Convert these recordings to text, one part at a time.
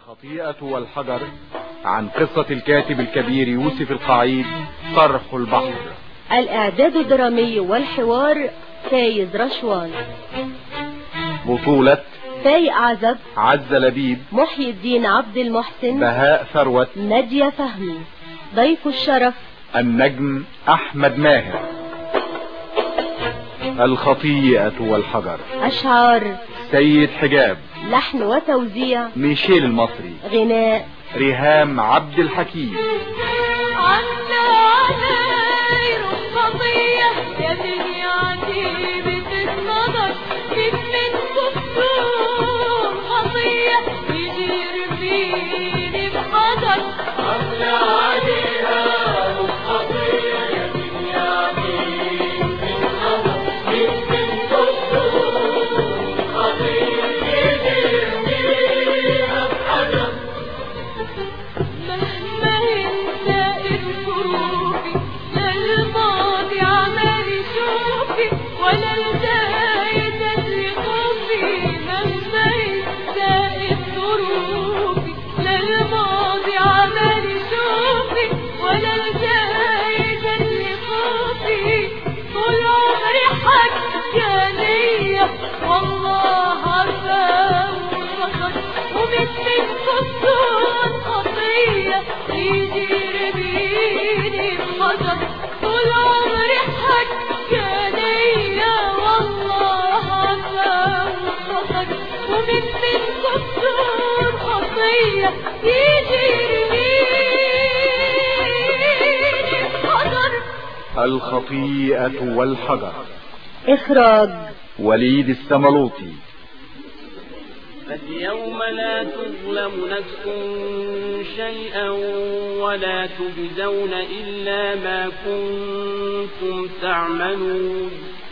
الخطيئة والحجر عن قصة الكاتب الكبير يوسف القعيد طرح البحر الإعداد الدرامي والحوار فايز رشوان بطولة فاي أعزب عز لبيب محي الدين عبد المحسن بهاء ثروت نادية فهمي ضيف الشرف النجم أحمد ماهر الخطيئة والحجر أشعار سيد حجاب لحن وتوزيع ميشيل المصري غناء ريهام عبد الحكيم عنا علي رخصية يا بني عجيبة النظر كيف من كفتور خطية يجير فيني بحضر عنا عليها رخصية يا بني عجيبة النظر كيف من كفتور خطية يجير فيها بحضر مهما ينسى الظروفي لا الماضي عمال يشوفي ولا الجاي تدري خوفي مهما ينسى الظروفي لا الماضي عمال يشوفي ولا الجاي تدري خوفي طول عمري حكى ليا والله عارفة وفقد ومثل كفتون خطية يجي بيني بخطر طول عمري حكى ليا والله عارفة وفقد ومثل كفتون خطية يجي بيني بخطر الخطيئة والحجر إخراج وليد السملوطي فاليوم لا تظلم نفس شيئا ولا تجزون إلا ما كنتم تعملون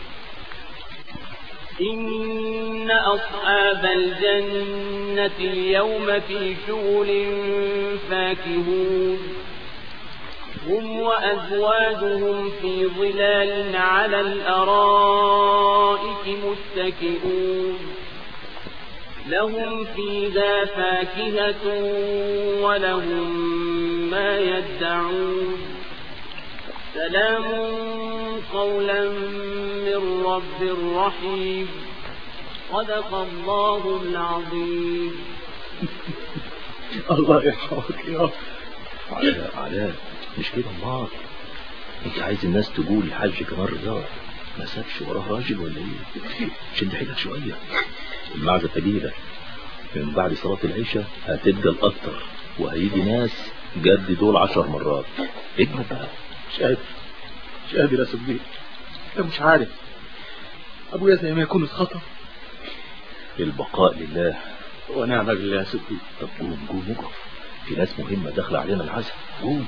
إن أصحاب الجنة اليوم في شغل فاكهون هم وأزواجهم في ظلال على الأرائك متكئون لهم فيها فاكهة ولهم ما يدعون سلام قولا من رب رحيم صدق الله العظيم الله يرحمك يا رب علاء علاء مش كده الله انت عايز الناس تقول الحج كمان رجال ما سابش وراه راجل ولا ايه شد حيلك شويه المعزه تجيلة من بعد صلاة العشاء هتبقى اكتر وهيجي ناس جد دول عشر مرات اجمد بقى مش قادر مش قادر يا صديق انت مش عارف ابويا زي ما يكون اتخطف البقاء لله ونعم بالله يا صديق طب قوم قوم اقف في ناس مهمة داخلة علينا العزم قوم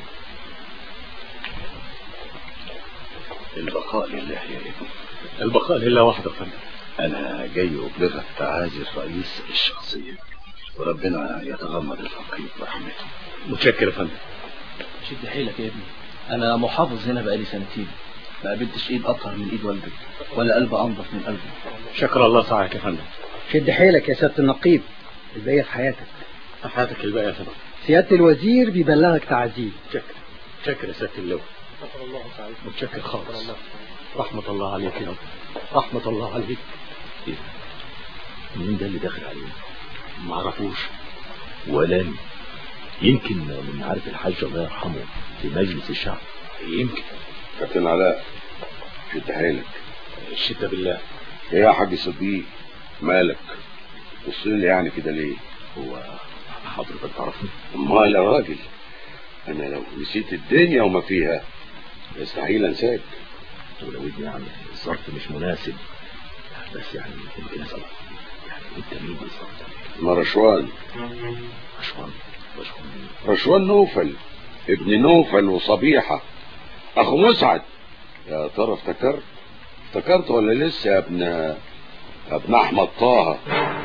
البقاء لله يا ابني البقاء لله وحده يا فندم أنا جاي أبلغك تعازي الرئيس الشخصية وربنا يتغمد الفقير برحمته متشكر يا فندم شد حيلك يا ابني انا محافظ هنا بقالي سنتين ما قابلتش ايد اطهر من ايد والدك ولا قلب انضف من قلبه شكر الله سعيك يا فندم شد حيلك يا سيادة النقيب الباقي في حياتك حياتك الباقي يا فندم سيادة الوزير بيبلغك تعزيه متشكر متشكر يا سيادة اللواء متشكر خالص رحمة الله عليك يا رب رحمة الله عليك إيه؟ مين ده اللي داخل علينا ما اعرفوش ولا أنا. يمكن من عارف الحاج الله يرحمه في مجلس الشعب يمكن كابتن علاء شد حيلك الشدة بالله ايه يا حاج صديق مالك بص لي يعني كده ليه هو حضرتك تعرفني امال يا راجل انا لو نسيت الدنيا وما فيها يستحيل انساك ولو ابني يعني الظرف مش مناسب بس يعني يمكن اسال يعني انت مين بالظبط انا رشوان رشوان رشوان رشوان نوفل ابن نوفل وصبيحة اخو مسعد يا ترى افتكرت افتكرت ولا لسه يا ابن يا ابن احمد طه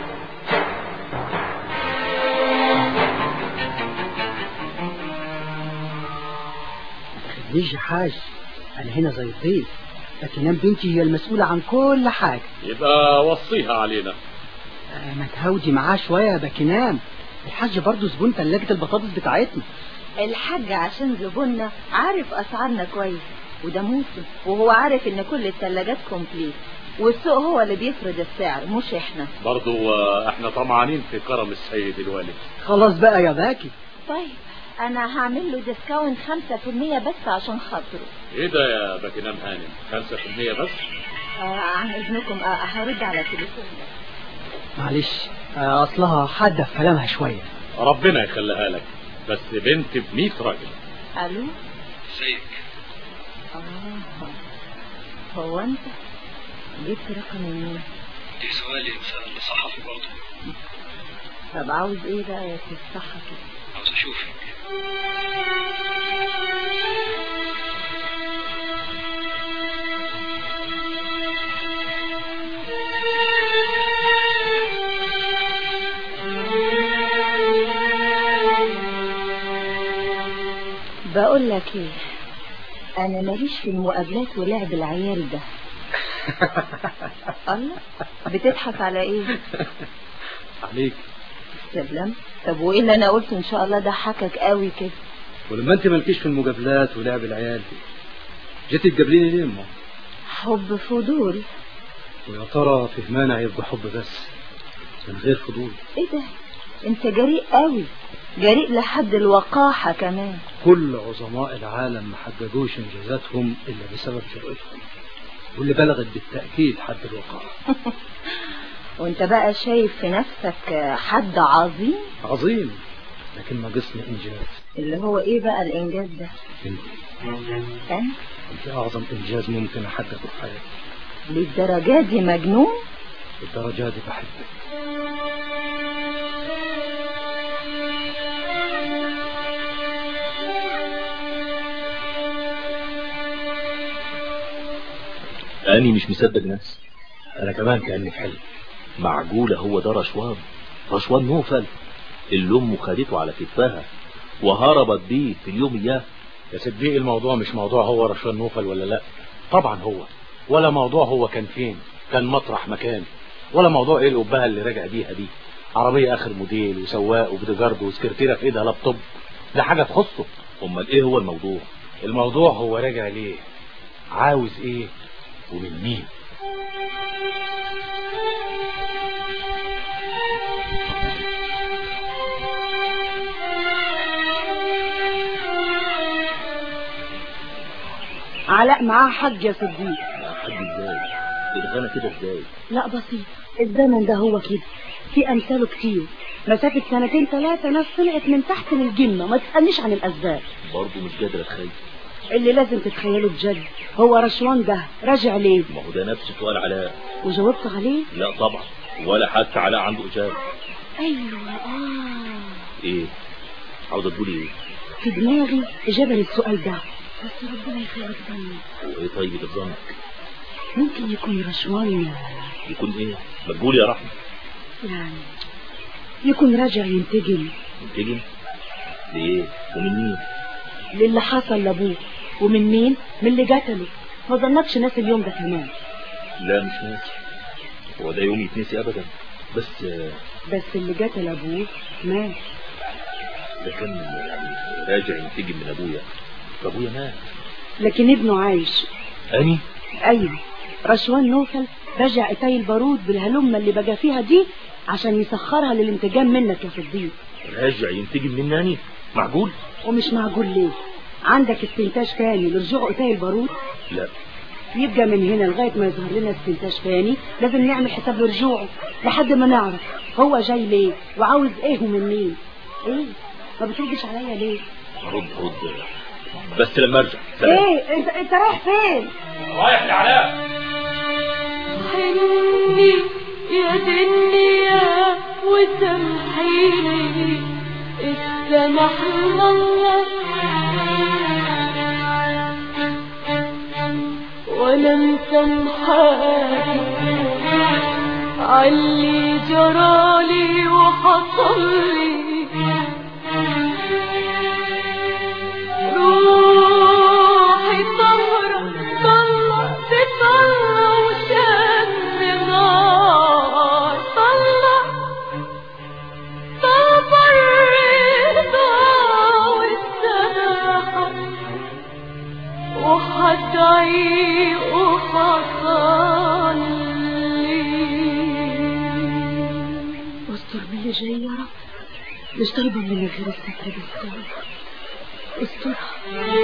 ليش يا حاج انا هنا زي الضيف لكن أنا بنتي هي المسؤولة عن كل حاجة يبقى وصيها علينا آه، ما تهودي معاه شوية يا باكنام الحاج برضه زبون ثلاجة البطاطس بتاعتنا الحاج عشان زبوننا عارف اسعارنا كويس وده موسم وهو عارف ان كل الثلاجات كومبليت والسوق هو اللي بيفرض السعر مش احنا برضو آه، احنا طمعانين في كرم السيد الوالد خلاص بقى يا باكي طيب انا هعمل له ديسكاونت 5% بس عشان خاطره ايه ده يا باكنام هانم 5% بس آه عن اذنكم آه هرد على التليفون معلش آه، اصلها حادة في كلامها شوية ربنا يخليها لك بس بنت ب 100 راجل الو ازيك اه هو انت جبت رقم منين دي سؤالي سأل الصحفي برضه طب عاوز ايه بقى يا تفتحها كده عاوز اشوفك بقول لك ايه انا ماليش في المقابلات ولعب العيال ده الله بتضحك على ايه عليك سلام طب وايه اللي انا قلته ان شاء الله ده حكك قوي كده ولما انت مالكيش في المجابلات ولعب العيال جيتي تقابليني ليه ما حب فضول ويا ترى في مانع يبقى حب بس من غير فضول ايه ده انت جريء قوي جريء لحد الوقاحة كمان كل عظماء العالم ما حققوش انجازاتهم الا بسبب جرأتهم واللي بلغت بالتأكيد حد الوقاحة وانت بقى شايف في نفسك حد عظيم عظيم لكن ناقصني انجاز اللي هو ايه بقى الانجاز ده انت أه؟ انت اعظم انجاز ممكن احققه في حياتي للدرجة دي مجنون بالدرجة دي بحبك أني مش مصدق نفسي انا كمان كأني في حلم معقولة هو ده رشوان رشوان نوفل اللي أمه خدته على كتفها وهربت بيه في اليوم إياه يا صديقي الموضوع مش موضوع هو رشوان نوفل ولا لا طبعا هو ولا موضوع هو كان فين كان مطرح مكان ولا موضوع ايه القبهه اللي راجع بيها دي عربيه اخر موديل وسواق وبدجارد وسكرتيره في ايدها لابتوب ده حاجه تخصه أمال إيه هو الموضوع الموضوع هو راجع ليه عاوز ايه ومن مين علاء معاه حج يا صديق يا حاج إزاي الغنى كده إزاي لا بسيط الزمن ده هو كده في امثاله كتير مسافة سنتين ثلاثة ناس طلعت من تحت للجنة ما تسألنيش عن الأسباب برضه مش قادر أتخيل اللي لازم تتخيله بجد هو رشوان ده راجع ليه ما هو ده نفس سؤال علاء وجاوبت عليه لا طبعا ولا حتى علاء عنده إجابة ايوه اه إيه عاوزة تقولي إيه في دماغي إجابة للسؤال ده بس ربنا يخليك ظني وإيه طيب اللي في ظنك ممكن يكون رشوان يكون إيه ما تقولي يا رحمة يعني يكون راجع ينتقم منتجم لإيه ومن مين للي حصل لابوه ومن مين من اللي قتله ما ظنكش ناس اليوم ده كمان لا مش ناسي هو ده يوم يتنسي أبدا بس آه، بس اللي قتل ابوه مات ده كان يعني راجع ينتجم من أبويا فأبويا مات لكن ابنه عايش أني ايوه رشوان نوفل رجع اتاي البارود بالهلمة اللي بقى فيها دي عشان يسخرها للانتقام منك يا صديق راجع ينتجم من ناني معقول ومش معقول ليه عندك استنتاج تاني لرجوع اتاي البارود لا يبقى من هنا لغاية ما يظهر لنا استنتاج تاني لازم نعمل حساب لرجوعه لحد ما نعرف هو جاي ليه وعاوز ايه ومن مين ايه ما بتردش عليا ليه رد رد بس لما ارجع سلام ايه انت انت رايح فين رايح لعلاء حني يا دنيا وسامحيني استمحنا الله وانا مسامحاك عاللي جرالي وحصلي روحي طهرة طلع تطلع وشم نار طلع طلع مش طالبة مني غير الستر بس استرها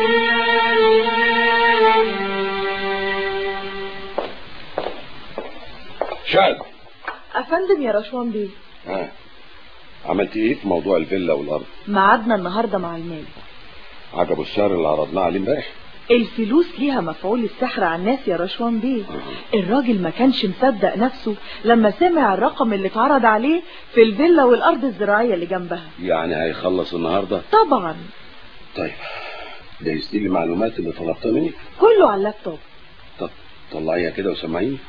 شاد افندم يا رشوان بيه ها عملت ايه في موضوع الفيلا والارض ميعادنا النهارده مع المال عجبه السعر اللي عرضناه عليه امبارح الفلوس ليها مفعول السحر على الناس يا رشوان بيه الراجل ما كانش مصدق نفسه لما سمع الرقم اللي اتعرض عليه في الفيلا والارض الزراعيه اللي جنبها يعني هيخلص النهارده طبعا طيب جهزت لي المعلومات اللي طلبتها منك كله على اللابتوب طب طلعيها كده وسمعيني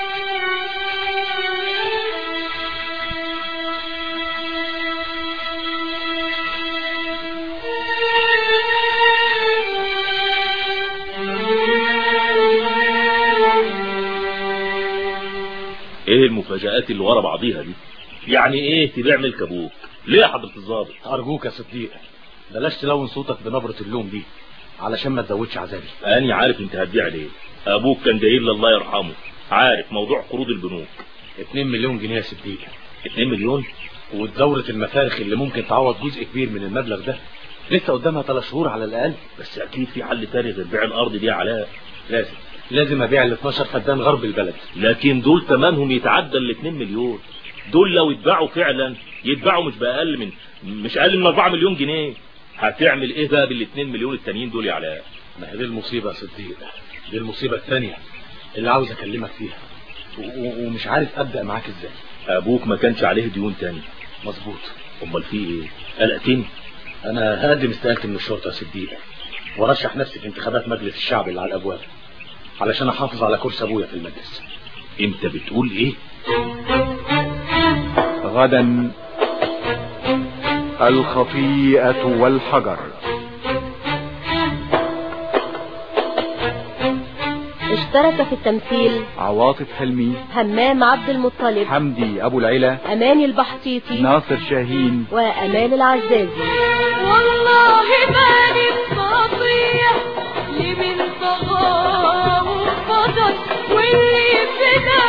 ايه المفاجآت اللي ورا بعضيها دي يعني ايه تبيع ملك ابوك ليه يا حضرة الظابط ارجوك يا صديق بلاش تلون صوتك بنبرة اللوم دي علشان ما تزودش عذابي انا عارف انت هتبيع ليه ابوك كان جايب لي الله يرحمه عارف موضوع قروض البنوك 2 مليون جنيه يا صديق 2 مليون ودورة المفارخ اللي ممكن تعوض جزء كبير من المبلغ ده لسه قدامها ثلاث شهور على الاقل بس اكيد في حل تاني غير بيع الارض دي يا علاء لازم لازم ابيع ال 12 فدان غرب البلد لكن دول ثمنهم يتعدى ال 2 مليون دول لو اتباعوا فعلا يتباعوا مش باقل من مش اقل من 4 مليون جنيه هتعمل ايه بقى بال 2 مليون التانيين دول يا علاء ما هي دي المصيبة يا صديق دي المصيبة الثانية اللي عاوز اكلمك فيها و- و- ومش عارف ابدا معاك ازاي ابوك ما كانش عليه ديون تاني مظبوط امال في ايه قلقتني انا هقدم استقالتي من الشرطة يا صديق وارشح نفسي في انتخابات مجلس الشعب اللي على الابواب علشان احافظ على كرسي ابويا في المجلس انت بتقول ايه غدا الخطيئة والحجر اشترك في التمثيل عواطف حلمي همام عبد المطلب حمدي أبو العلا أماني البحطيطي ناصر شاهين وأمال العزازي والله مالي الخطية لمن طغاه وفضل واللي فدا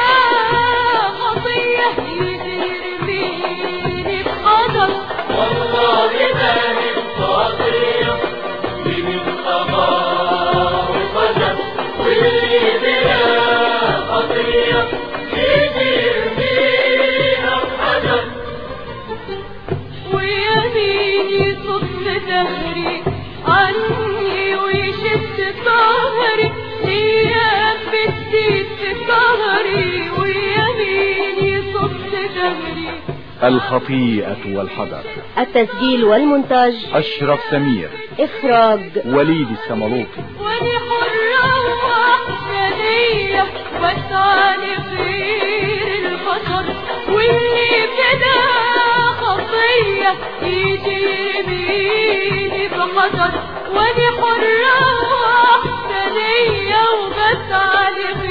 خطية يدير مين بقدر والله مالي الخطية لمن طغاه وفضل واللي فدا خطية يدير مين بقدر ويميني صف دهري عني ويشد ظهري ايام بتزيد في ظهري ويميني صف دهري الخطيئة والحجر التسجيل والمونتاج أشرف سمير إخراج وليد السملوطي واني حرة وحدانية واسعى لخير البشر واللي كده خطية يجي يرميني بحجر واني حرة وحدانية وبسعى لخير